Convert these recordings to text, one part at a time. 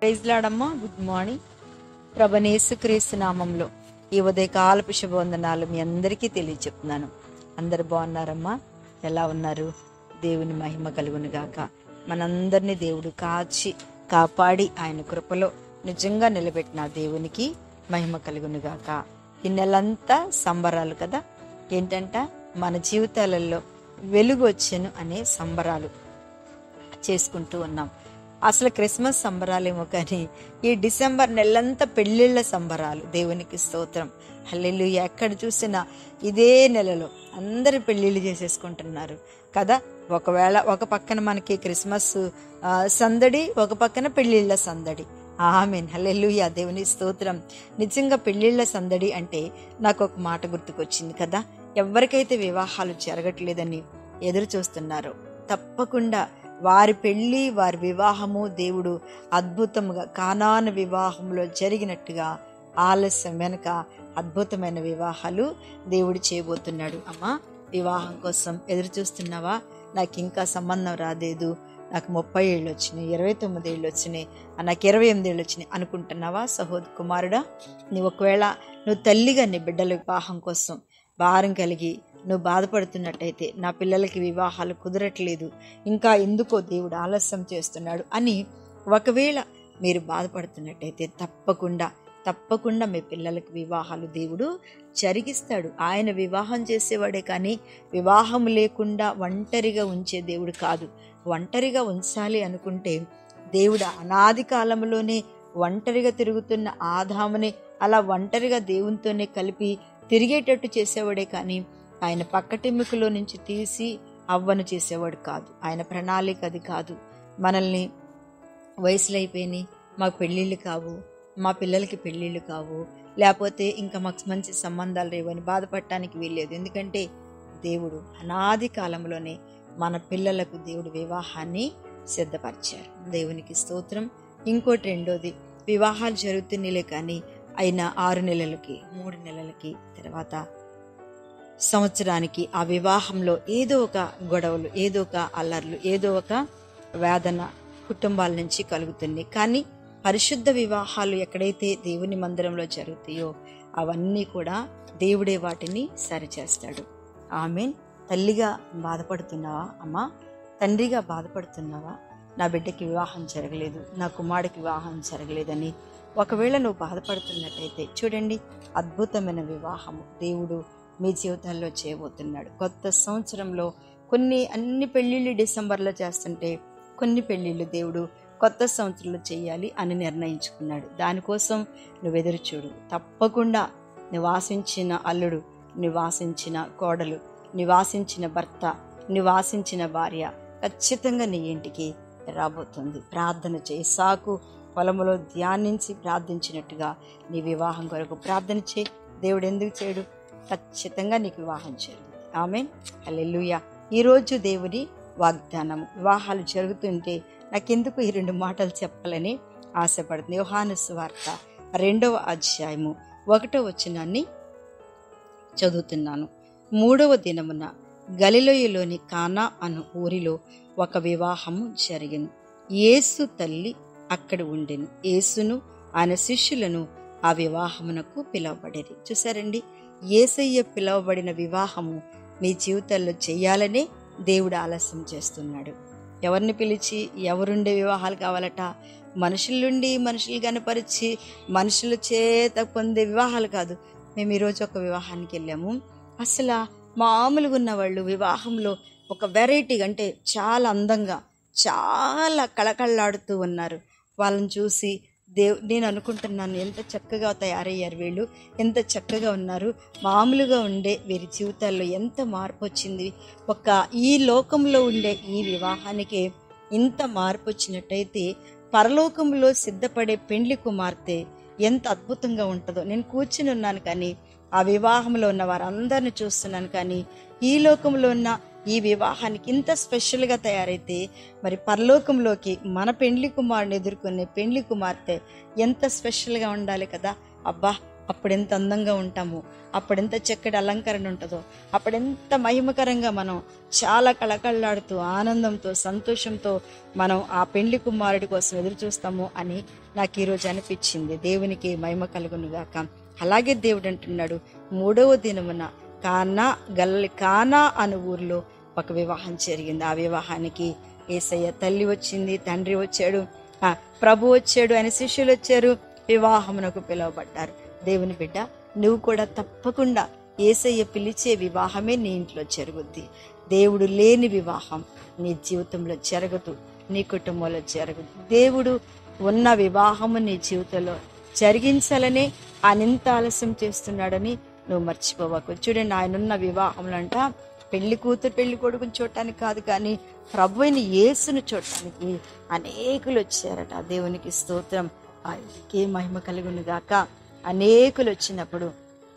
praise లాడమ్మా good morning ప్రభనేసుక్రీస్తు నామంలో ఈ ఉదయకాలపు శుభవందనాలు మీ అందరికీ తెలియచెప్తున్నాను అందరు బాగున్నారమ్మా ఎలా ఉన్నారు దేవుని మహిమ కలుగును గాక మనందరినీ దేవుడు కాచి కాపాడి ఆయన కృపలో నిజంగా నిలబెట్టిన దేవునికి మహిమ కలుగును గాక ఈ నెలంతా సంబరాలు కదా ఏంటంట మన జీవితాలలో వెలుగు వచ్చెను అనే సంబరాలు చేసుకుంటూ ఉన్నాం అసలు క్రిస్మస్ సంబరాలేమో కానీ ఈ డిసెంబర్ నెలంతా పెళ్ళిళ్ళ సంబరాలు దేవునికి స్తోత్రం హల్లెలు ఎక్కడ చూసినా ఇదే నెలలో అందరు పెళ్ళిళ్ళు చేసేసుకుంటున్నారు కదా ఒకవేళ ఒక పక్కన మనకి క్రిస్మస్ ఆ, సందడి ఒక పక్కన పెళ్ళిళ్ళ సందడి ఆమెన్ హల్లెలూయా దేవుని స్తోత్రం నిజంగా పెళ్ళిళ్ళ సందడి అంటే నాకు ఒక మాట గుర్తుకొచ్చింది కదా ఎవరికైతే వివాహాలు జరగట్లేదని ఎదురు చూస్తున్నారో తప్పకుండా వారి పెళ్లి వారి వివాహము దేవుడు అద్భుతముగా కానాన వివాహంలో జరిగినట్టుగా ఆలస్యం వెనక అద్భుతమైన వివాహాలు దేవుడు చేయబోతున్నాడు అమ్మా వివాహం కోసం ఎదురు చూస్తున్నావా నాకు ఇంకా సంబంధం రాలేదు నాకు ముప్పై ఏళ్ళు వచ్చినాయి ఇరవై తొమ్మిది ఏళ్ళు వచ్చినాయి ఆ, నాకు ఇరవై ఎనిమిది ఏళ్ళు వచ్చినాయి అనుకుంటున్నావా సహోద్ కుమారుడా నువ్వు ఒకవేళ నువ్వు తల్లిగా నీ బిడ్డల వివాహం కోసం భారం కలిగి నువ్వు బాధపడుతున్నట్టయితే నా పిల్లలకి వివాహాలు కుదరట్లేదు ఇంకా ఎందుకో దేవుడు ఆలస్యం చేస్తున్నాడు అని ఒకవేళ మీరు బాధపడుతున్నట్టయితే తప్పకుండా తప్పకుండా మీ పిల్లలకు వివాహాలు దేవుడు జరిగిస్తాడు ఆయన వివాహం చేసేవాడే కానీ వివాహం లేకుండా ఒంటరిగా ఉంచే దేవుడు కాదు ఒంటరిగా ఉంచాలి అనుకుంటే దేవుడు అనాది కాలంలోనే ఒంటరిగా తిరుగుతున్న ఆదాముని అలా ఒంటరిగా దేవునితోనే కలిపి తిరిగేటట్టు చేసేవాడే కానీ ఆయన పక్కటెమ్మికలో నుంచి తీసి అవ్వను చేసేవాడు కాదు ఆయన ప్రణాళిక అది కాదు మనల్ని వయసులు అయిపోయినాయి మాకు పెళ్ళిళ్ళు కావు మా పిల్లలకి పెళ్ళిళ్ళు కావు లేకపోతే ఇంకా మాకు మంచి సంబంధాలు లేవని బాధపడటానికి వీల్లేదు ఎందుకంటే దేవుడు అనాది కాలంలోనే మన పిల్లలకు దేవుడు వివాహాన్ని సిద్ధపరిచారు దేవునికి స్తోత్రం ఇంకోటి రెండోది వివాహాలు జరుగుతున్నాయిలే కానీ అయిన ఆరు నెలలకి మూడు నెలలకి తర్వాత సంవత్సరానికి ఆ వివాహంలో ఏదో ఒక గొడవలు ఏదో ఒక అల్లర్లు ఏదో ఒక వేదన కుటుంబాల నుంచి కలుగుతున్నాయి కానీ పరిశుద్ధ వివాహాలు ఎక్కడైతే దేవుని మందిరంలో జరుగుతాయో అవన్నీ కూడా దేవుడే వాటిని సరిచేస్తాడు ఆమె తల్లిగా బాధపడుతున్నావా అమ్మా తండ్రిగా బాధపడుతున్నావా నా బిడ్డకి వివాహం జరగలేదు నా కుమారుడికి వివాహం జరగలేదని ఒకవేళ నువ్వు బాధపడుతున్నట్టయితే చూడండి అద్భుతమైన వివాహము దేవుడు మీ జీవితాల్లో చేయబోతున్నాడు కొత్త సంవత్సరంలో కొన్ని అన్ని పెళ్ళిళ్ళు డిసెంబర్లో చేస్తుంటే కొన్ని పెళ్ళిళ్ళు దేవుడు కొత్త సంవత్సరంలో చేయాలి అని నిర్ణయించుకున్నాడు దానికోసం నువ్వు ఎదురు చూడు తప్పకుండా నివాసించిన అల్లుడు నివాసించిన కోడలు నివాసించిన భర్త నివాసించిన భార్య ఖచ్చితంగా నీ ఇంటికి రాబోతుంది ప్రార్థన చేయి సాకు పొలములో ధ్యానించి ప్రార్థించినట్టుగా నీ వివాహం కొరకు ప్రార్థన చేయి దేవుడు ఎందుకు చేయడు ఖచ్చితంగా నీకు వివాహం చేయండి ఆమె హల్లెలూయా ఈరోజు దేవుని వాగ్దానం వివాహాలు జరుగుతుంటే నాకెందుకు ఈ రెండు మాటలు చెప్పాలని ఆశపడుతుంది యోహాను వార్త రెండవ అధ్యాయము ఒకటో వచనాన్ని చదువుతున్నాను మూడవ దినమున గలిలోయలోని కానా అను ఊరిలో ఒక వివాహము జరిగింది యేసు తల్లి అక్కడ ఉండెను యేసును ఆయన శిష్యులను ఆ వివాహమునకు పిలువబడేది చూసారండి ఏసయ్య పిలువబడిన వివాహము మీ జీవితాల్లో చేయాలనే దేవుడు ఆలస్యం చేస్తున్నాడు ఎవరిని పిలిచి ఎవరుండే వివాహాలు కావాలట మనుషుల నుండి మనుషులు కనపరిచి మనుషుల చేత పొందే వివాహాలు కాదు మేము ఈరోజు ఒక వివాహానికి వెళ్ళాము అసలు మామూలుగా ఉన్న వాళ్ళు వివాహంలో ఒక వెరైటీగా అంటే చాలా అందంగా చాలా కళకళలాడుతూ ఉన్నారు వాళ్ళని చూసి దేవ్ నేను అనుకుంటున్నాను ఎంత చక్కగా తయారయ్యారు వీళ్ళు ఎంత చక్కగా ఉన్నారు మామూలుగా ఉండే వీరి జీవితాల్లో ఎంత మార్పు వచ్చింది ఒక ఈ లోకంలో ఉండే ఈ వివాహానికి ఇంత మార్పు వచ్చినట్టయితే పరలోకంలో సిద్ధపడే పెండ్లి కుమార్తె ఎంత అద్భుతంగా ఉంటుందో నేను కూర్చుని ఉన్నాను కానీ ఆ వివాహంలో ఉన్న వారందరిని చూస్తున్నాను కానీ ఈ లోకంలో ఉన్న ఈ వివాహానికి ఇంత స్పెషల్గా తయారైతే మరి పరలోకంలోకి మన పెండ్లి కుమారుని ఎదుర్కొనే పెండ్లి కుమార్తె ఎంత స్పెషల్గా ఉండాలి కదా అబ్బా అప్పుడెంత అందంగా ఉంటామో అప్పుడెంత చక్కటి అలంకరణ ఉంటుందో అప్పుడెంత మహిమకరంగా మనం చాలా కళకళలాడుతూ ఆనందంతో సంతోషంతో మనం ఆ పెళ్లి కుమారుడి కోసం ఎదురు చూస్తాము అని నాకు ఈరోజు అనిపించింది దేవునికి మహిమ కలుగును గాక అలాగే దేవుడు అంటున్నాడు మూడవ దినమున కానా గల్లి కానా అను ఊర్లో ఒక వివాహం జరిగింది ఆ వివాహానికి ఏసయ్య తల్లి వచ్చింది తండ్రి వచ్చాడు ఆ, ప్రభు వచ్చాడు ఆయన శిష్యులు వచ్చారు వివాహమునకు పిలువబడ్డారు దేవుని బిడ్డ నువ్వు కూడా తప్పకుండా ఏసయ్య పిలిచే వివాహమే నీ ఇంట్లో జరుగుద్ది దేవుడు లేని వివాహం నీ జీవితంలో జరగదు నీ కుటుంబంలో జరగదు దేవుడు ఉన్న వివాహము నీ జీవితంలో జరిగించాలనే ఆయన ఎంత ఆలస్యం చేస్తున్నాడని నువ్వు మర్చిపోవకు చూడండి ఆయన ఉన్న వివాహంలో అంట పెళ్లి కూతురు పెళ్లి కొడుకుని చూడటానికి కాదు కానీ ప్రభు అయిన యేసును చూడటానికి అనేకులు వచ్చారట దేవునికి స్తోత్రం ఆయనకే మహిమ కలుగును గాక అనేకులు వచ్చినప్పుడు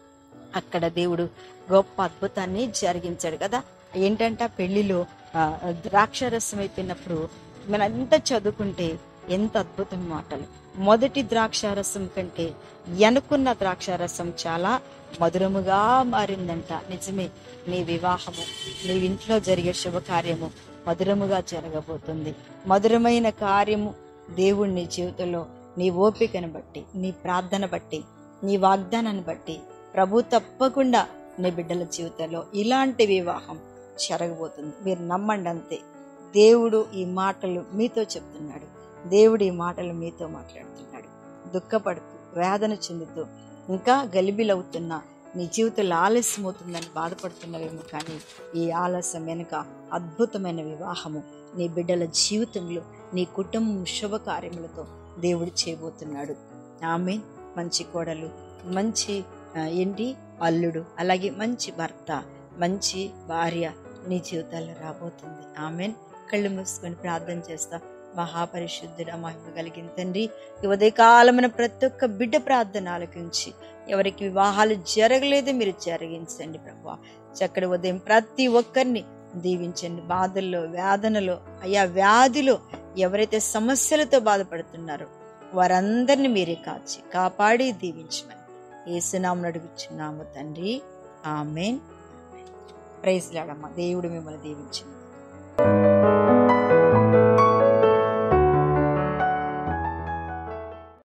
అక్కడ దేవుడు గొప్ప అద్భుతాన్ని జరిగించాడు కదా ఏంటంటే ఆ పెళ్లిలో ఆ, ద్రాక్షారసం అయిపోయినప్పుడు మనంతా చదువుకుంటే ఎంత అద్భుతం మాటలు మొదటి ద్రాక్షారసం కంటే వెనుకున్న ద్రాక్షారసం చాలా మధురముగా మారిందంట నిజమే నీ వివాహము నీ ఇంట్లో జరిగే శుభకార్యము మధురముగా జరగబోతుంది మధురమైన కార్యము దేవుడు నీ జీవితంలో నీ ఓపికను బట్టి నీ ప్రార్థన బట్టి నీ వాగ్దానాన్ని బట్టి ప్రభు తప్పకుండా నీ బిడ్డల జీవితంలో ఇలాంటి వివాహం జరగబోతుంది మీరు నమ్మండి అంతే దేవుడు ఈ మాటలు మీతో చెప్తున్నాడు దేవుడు ఈ మాటలు మీతో మాట్లాడుతున్నాడు దుఃఖపడుతూ వేదన చెందుతూ ఇంకా గలిబిలవుతున్న నీ జీవితంలో ఆలస్యం అవుతుందని బాధపడుతున్నవేమో కానీ ఈ ఆలస్యం వెనుక అద్భుతమైన వివాహము నీ బిడ్డల జీవితంలో నీ కుటుంబం శుభకార్యములతో దేవుడు చేయబోతున్నాడు ఆమె మంచి కోడలు మంచి ఆ, ఏంటి అల్లుడు అలాగే మంచి భర్త మంచి భార్య నీ జీవితాల్లో రాబోతుంది ఆమెన్ కళ్ళు మూసుకొని ప్రార్థన చేస్తా మహాపరిశుద్ధుడ మహిమ కలిగిన తండ్రి ఈ ఉదయకాలమైన ప్రతి ఒక్క బిడ్డ ప్రార్థన ఆలకించి ఎవరికి వివాహాలు జరగలేదు మీరు జరిగించండి ప్రభా చక్కటి ఉదయం ప్రతి ఒక్కరిని దీవించండి బాధల్లో వేదనలో అయా వ్యాధిలో ఎవరైతే సమస్యలతో బాధపడుతున్నారో వారందరిని మీరే కాచి కాపాడి దీవించమని ఏసునామను అడుగుచున్నాము తండ్రి ఆమెన్ ప్రైజ్ లాడమ్మ దేవుడు మిమ్మల్ని దీవించింది